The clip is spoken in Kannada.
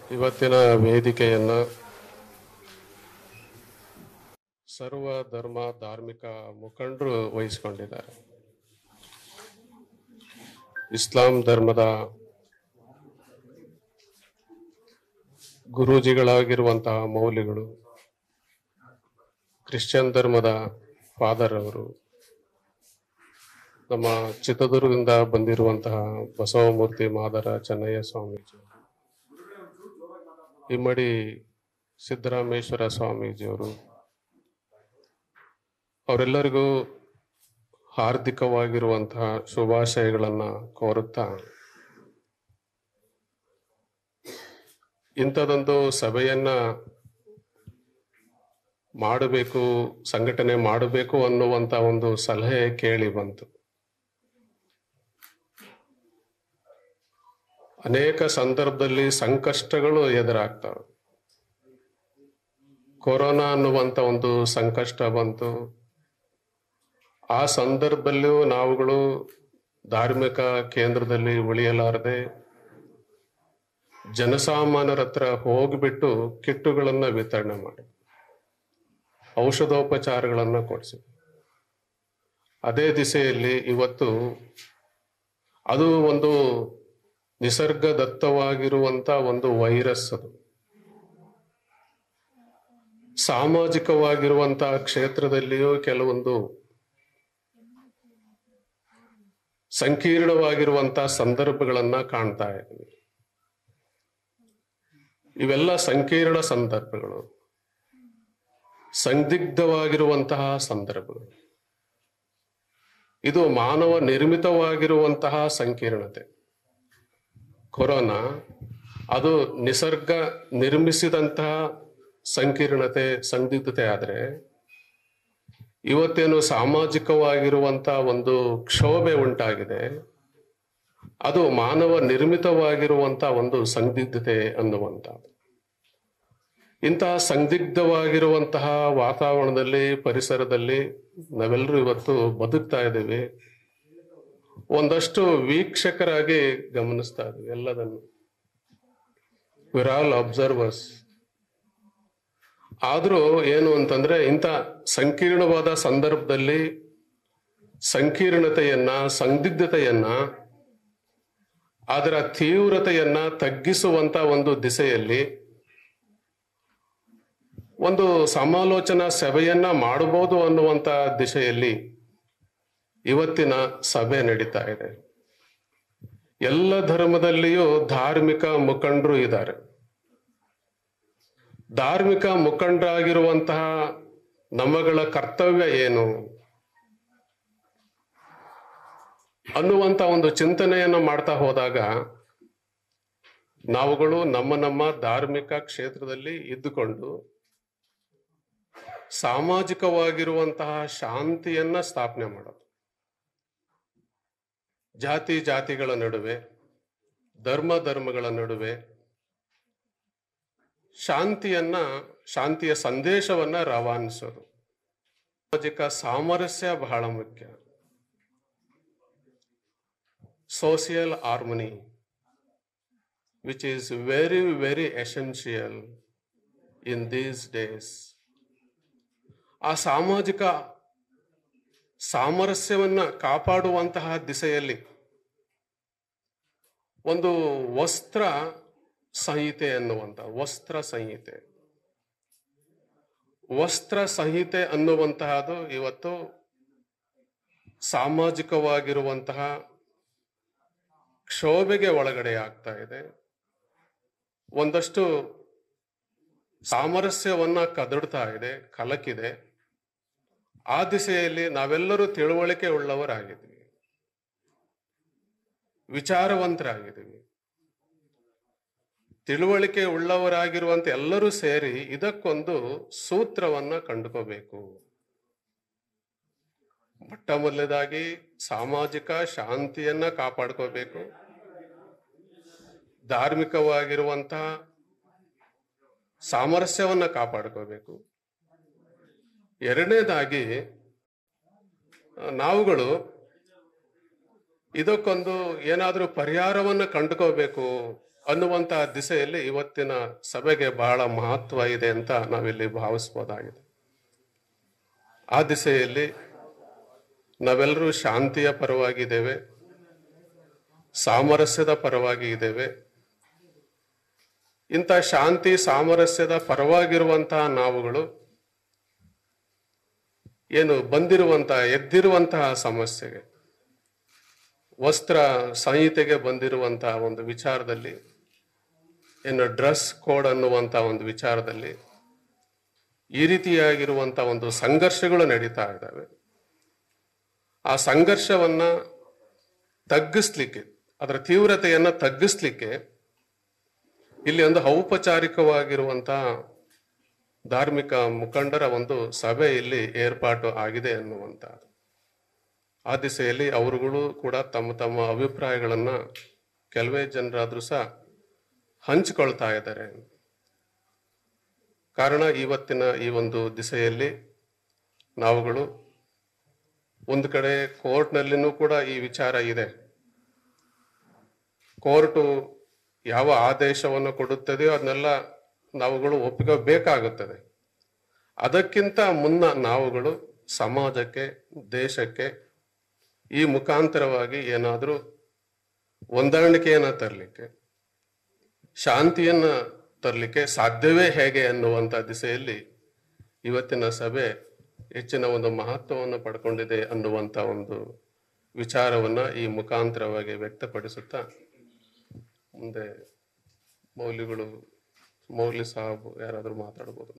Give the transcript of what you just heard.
ಇವತ್ತಿನ ವೇದಿಕೆಯನ್ನು ಸರ್ವ ಧರ್ಮ ಧಾರ್ಮಿಕ ಮುಖಂಡರು ವಹಿಸಿಕೊಂಡಿದ್ದಾರೆ ಇಸ್ಲಾಂ ಧರ್ಮದ ಗುರೂಜಿಗಳಾಗಿರುವಂತಹ ಮೌಲ್ಯಗಳು ಕ್ರಿಶ್ಚಿಯನ್ ಧರ್ಮದ ಫಾದರ್ ಅವರು ನಮ್ಮ ಚಿತ್ರದುರ್ಗದಿಂದ ಬಂದಿರುವಂತಹ ಬಸವಮೂರ್ತಿ ಮಾದರ ಚೆನ್ನಯ್ಯ ಸ್ವಾಮೀಜಿ ಇಮ್ಮಡಿ ಸಿದ್ದರಾಮೇಶ್ವರ ಸ್ವಾಮೀಜಿಯವರು ಅವರೆಲ್ಲರಿಗೂ ಹಾರ್ದಿಕವಾಗಿರುವಂತಹ ಶುಭಾಶಯಗಳನ್ನ ಕೋರುತ್ತಾ ಇಂಥದೊಂದು ಸಭೆಯನ್ನ ಮಾಡಬೇಕು ಸಂಘಟನೆ ಮಾಡಬೇಕು ಅನ್ನುವಂತ ಒಂದು ಸಲಹೆ ಕೇಳಿ ಬಂತು ಅನೇಕ ಸಂದರ್ಭದಲ್ಲಿ ಸಂಕಷ್ಟಗಳು ಎದುರಾಗ್ತವೆ ಕೊರೋನಾ ಅನ್ನುವಂತ ಒಂದು ಸಂಕಷ್ಟ ಬಂತು ಆ ಸಂದರ್ಭದಲ್ಲಿಯೂ ನಾವುಗಳು ಧಾರ್ಮಿಕ ಕೇಂದ್ರದಲ್ಲಿ ಉಳಿಯಲಾರದೆ ಜನಸಾಮಾನ್ಯರ ಹತ್ರ ಹೋಗ್ಬಿಟ್ಟು ಕಿಟ್ಟುಗಳನ್ನ ವಿತರಣೆ ಮಾಡಿ ಔಷಧೋಪಚಾರಗಳನ್ನ ಕೊಡಿಸಿ ಅದೇ ದಿಸೆಯಲ್ಲಿ ಇವತ್ತು ಅದು ಒಂದು ನಿಸರ್ಗದತ್ತವಾಗಿರುವಂತ ಒಂದು ವೈರಸ್ ಅದು ಸಾಮಾಜಿಕವಾಗಿರುವಂತಹ ಕ್ಷೇತ್ರದಲ್ಲಿಯೂ ಕೆಲವೊಂದು ಸಂಕೀರ್ಣವಾಗಿರುವಂತಹ ಸಂದರ್ಭಗಳನ್ನ ಕಾಣ್ತಾ ಇದ್ದೀವಿ ಇವೆಲ್ಲ ಸಂಕೀರ್ಣ ಸಂದರ್ಭಗಳು ಸಂದಿಗ್ಧವಾಗಿರುವಂತಹ ಸಂದರ್ಭಗಳು ಇದು ಮಾನವ ನಿರ್ಮಿತವಾಗಿರುವಂತಹ ಸಂಕೀರ್ಣತೆ ಕೊರೋನಾ ಅದು ನಿಸರ್ಗ ನಿರ್ಮಿಸಿದಂತಹ ಸಂಕೀರ್ಣತೆ ಸಂದಿಗ್ಧತೆ ಆದರೆ ಇವತ್ತೇನು ಸಾಮಾಜಿಕವಾಗಿರುವಂತಹ ಒಂದು ಕ್ಷೋಭೆ ಉಂಟಾಗಿದೆ ಅದು ಮಾನವ ನಿರ್ಮಿತವಾಗಿರುವಂತಹ ಒಂದು ಸಂದಿಗ್ಧತೆ ಅನ್ನುವಂಥದ್ದು ಇಂತಹ ಸಂದಿಗ್ಧವಾಗಿರುವಂತಹ ವಾತಾವರಣದಲ್ಲಿ ಪರಿಸರದಲ್ಲಿ ನಾವೆಲ್ಲರೂ ಇವತ್ತು ಬದುಕ್ತಾ ಇದ್ದೀವಿ ಒಂದಷ್ಟು ವೀಕ್ಷಕರಾಗಿ ಗಮನಿಸ್ತಾ ಇದ್ದೀವಿ ಎಲ್ಲದನ್ನು ವಿರ್ ಆಲ್ ಅಬ್ಸರ್ವರ್ಸ್ ಆದ್ರೂ ಏನು ಅಂತಂದ್ರೆ ಇಂಥ ಸಂಕೀರ್ಣವಾದ ಸಂದರ್ಭದಲ್ಲಿ ಸಂಕೀರ್ಣತೆಯನ್ನ ಸಂದಿಗ್ಧತೆಯನ್ನ ಅದರ ತೀವ್ರತೆಯನ್ನ ತಗ್ಗಿಸುವಂತ ಒಂದು ದಿಸೆಯಲ್ಲಿ ಒಂದು ಸಮಾಲೋಚನಾ ಸಭೆಯನ್ನ ಮಾಡಬಹುದು ಅನ್ನುವಂತ ದಿಶೆಯಲ್ಲಿ ಇವತ್ತಿನ ಸಭೆ ನಡೀತಾ ಇದೆ ಎಲ್ಲ ಧರ್ಮದಲ್ಲಿಯೂ ಧಾರ್ಮಿಕ ಮುಖಂಡರು ಇದ್ದಾರೆ ಧಾರ್ಮಿಕ ಮುಖಂಡರಾಗಿರುವಂತಹ ನಮ್ಮಗಳ ಕರ್ತವ್ಯ ಏನು ಅನ್ನುವಂತ ಒಂದು ಚಿಂತನೆಯನ್ನ ಮಾಡ್ತಾ ಹೋದಾಗ ನಾವುಗಳು ನಮ್ಮ ನಮ್ಮ ಧಾರ್ಮಿಕ ಕ್ಷೇತ್ರದಲ್ಲಿ ಇದ್ದುಕೊಂಡು ಸಾಮಾಜಿಕವಾಗಿರುವಂತಹ ಶಾಂತಿಯನ್ನ ಸ್ಥಾಪನೆ ಮಾಡೋದು ಜಾತಿ ಜಾತಿಗಳ ನಡುವೆ ಧರ್ಮ ಧರ್ಮಗಳ ನಡುವೆ ಶಾಂತಿಯನ್ನ ಶಾಂತಿಯ ಸಂದೇಶವನ್ನ ರವಾನಿಸೋದು ಸಾಮಾಜಿಕ ಸಾಮರಸ್ಯ ಬಹಳ ಮುಖ್ಯ social harmony which is very very essential in these days ಆ ಸಾಮಾಜಿಕ ಸಾಮರಸ್ಯವನ್ನ ಕಾಪಾಡುವಂತಹ ದಿಸೆಯಲ್ಲಿ ಒಂದು ವಸ್ತ್ರ ಸಂಹಿತೆ ಅನ್ನುವಂಥ ವಸ್ತ್ರ ಸಂಹಿತೆ ವಸ್ತ್ರ ಸಂಹಿತೆ ಅನ್ನುವಂತಹದ್ದು ಇವತ್ತು ಸಾಮಾಜಿಕವಾಗಿರುವಂತಹ ಕ್ಷೋಭೆಗೆ ಒಳಗಡೆ ಆಗ್ತಾ ಇದೆ ಒಂದಷ್ಟು ಸಾಮರಸ್ಯವನ್ನ ಕದಡ್ತಾ ಇದೆ ಕಲಕಿದೆ ಆ ದಿಸೆಯಲ್ಲಿ ನಾವೆಲ್ಲರೂ ತಿಳುವಳಿಕೆ ಉಳ್ಳವರಾಗಿದ್ವಿ ವಿಚಾರವಂತರಾಗಿದ್ದೀವಿ ತಿಳುವಳಿಕೆ ಉಳ್ಳವರಾಗಿರುವಂತೆ ಎಲ್ಲರೂ ಸೇರಿ ಇದಕ್ಕೊಂದು ಸೂತ್ರವನ್ನ ಕಂಡುಕೋಬೇಕು ಮೊಟ್ಟ ಮೊದಲದಾಗಿ ಸಾಮಾಜಿಕ ಶಾಂತಿಯನ್ನ ಕಾಪಾಡ್ಕೋಬೇಕು ಧಾರ್ಮಿಕವಾಗಿರುವಂತಹ ಸಾಮರಸ್ಯವನ್ನ ಕಾಪಾಡ್ಕೋಬೇಕು ಎರಡನೇದಾಗಿ ನಾವುಗಳು ಇದಕ್ಕೊಂದು ಏನಾದರೂ ಪರಿಹಾರವನ್ನು ಕಂಡುಕೋಬೇಕು ಅನ್ನುವಂತಹ ದಿಸೆಯಲ್ಲಿ ಇವತ್ತಿನ ಸಭೆಗೆ ಬಹಳ ಮಹತ್ವ ಇದೆ ಅಂತ ನಾವಿಲ್ಲಿ ಭಾವಿಸ್ಬೋದಾಗಿದೆ ಆ ದಿಸೆಯಲ್ಲಿ ನಾವೆಲ್ಲರೂ ಶಾಂತಿಯ ಪರವಾಗಿದ್ದೇವೆ ಸಾಮರಸ್ಯದ ಪರವಾಗಿ ಇದ್ದೇವೆ ಇಂಥ ಶಾಂತಿ ಸಾಮರಸ್ಯದ ಪರವಾಗಿರುವಂತಹ ನಾವುಗಳು ಏನು ಬಂದಿರುವಂತಹ ಎದ್ದಿರುವಂತಹ ಸಮಸ್ಯೆಗೆ ವಸ್ತ್ರ ಸಂಹಿತೆಗೆ ಬಂದಿರುವಂತಹ ಒಂದು ವಿಚಾರದಲ್ಲಿ ಏನು ಡ್ರೆಸ್ ಕೋಡ್ ಅನ್ನುವಂತಹ ಒಂದು ವಿಚಾರದಲ್ಲಿ ಈ ರೀತಿಯಾಗಿರುವಂತಹ ಒಂದು ಸಂಘರ್ಷಗಳು ನಡೀತಾ ಇದ್ದಾವೆ ಆ ಸಂಘರ್ಷವನ್ನ ತಗ್ಗಿಸ್ಲಿಕ್ಕೆ ಅದರ ತೀವ್ರತೆಯನ್ನ ತಗ್ಗಿಸ್ಲಿಕ್ಕೆ ಇಲ್ಲಿ ಒಂದು ಔಪಚಾರಿಕವಾಗಿರುವಂತಹ ಧಾರ್ಮಿಕ ಮುಖಂಡರ ಒಂದು ಸಭೆ ಇಲ್ಲಿ ಏರ್ಪಾಟು ಆಗಿದೆ ಅನ್ನುವಂಥದ್ದು ಆ ದಿಸೆಯಲ್ಲಿ ಅವರುಗಳು ಕೂಡ ತಮ್ಮ ತಮ್ಮ ಅಭಿಪ್ರಾಯಗಳನ್ನ ಕೆಲವೇ ಜನರಾದ್ರೂ ಸಹ ಹಂಚಿಕೊಳ್ತಾ ಇದ್ದಾರೆ ಕಾರಣ ಇವತ್ತಿನ ಈ ಒಂದು ದಿಸೆಯಲ್ಲಿ ನಾವುಗಳು ಒಂದು ಕಡೆ ಕೋರ್ಟ್ನಲ್ಲಿನೂ ಕೂಡ ಈ ವಿಚಾರ ಇದೆ ಕೋರ್ಟು ಯಾವ ಆದೇಶವನ್ನು ಕೊಡುತ್ತದೆಯೋ ಅದನ್ನೆಲ್ಲ ನಾವುಗಳು ಒಪ್ಪಿಕೋಬೇಕಾಗುತ್ತದೆ ಅದಕ್ಕಿಂತ ಮುನ್ನ ನಾವುಗಳು ಸಮಾಜಕ್ಕೆ ದೇಶಕ್ಕೆ ಈ ಮುಖಾಂತರವಾಗಿ ಏನಾದರೂ ಹೊಂದಾಣಿಕೆಯನ್ನ ತರಲಿಕ್ಕೆ ಶಾಂತಿಯನ್ನ ತರಲಿಕ್ಕೆ ಸಾಧ್ಯವೇ ಹೇಗೆ ಅನ್ನುವಂಥ ದಿಸೆಯಲ್ಲಿ ಇವತ್ತಿನ ಸಭೆ ಹೆಚ್ಚಿನ ಒಂದು ಮಹತ್ವವನ್ನು ಪಡ್ಕೊಂಡಿದೆ ಅನ್ನುವಂಥ ಒಂದು ವಿಚಾರವನ್ನ ಈ ಮುಖಾಂತರವಾಗಿ ವ್ಯಕ್ತಪಡಿಸುತ್ತಾ ಮುಂದೆ ಮೌಲ್ಯಗಳು ಮೌಲ್ಯ ಸಾಹಬ್ ಯಾರಾದರೂ ಮಾತಾಡ್ಬೋದು